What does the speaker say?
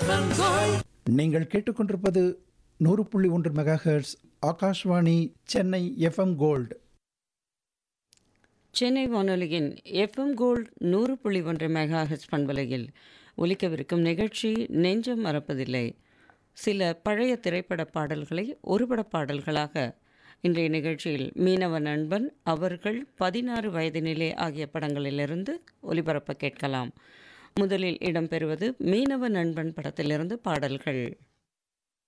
FM gold நீங்கள் கேட்டுக்கொண்டிருப்பது நூறு புள்ளி ஒன்று megahertz Akashvani Chennai FM gold Chennai வானொலியின் எஃப்எம் கோல்ட் நூறு புள்ளி ஒன்று மெகா ஹெச் பண்பலையில் ஒலிக்கவிருக்கும் நிகழ்ச்சி நெஞ்சம் மறப்பதில்லை சில பழைய திரைப்பட பாடல்களை ஒருபட பாடல்களாக இன்றைய நிகழ்ச்சியில் மீனவ நண்பன் அவர்கள் பதினாறு வயதினிலே ஆகிய படங்களிலிருந்து ஒலிபரப்ப கேட்கலாம் முதலில் இடம்பெறுவது மீனவ நண்பன் படத்திலிருந்து பாடல்கள்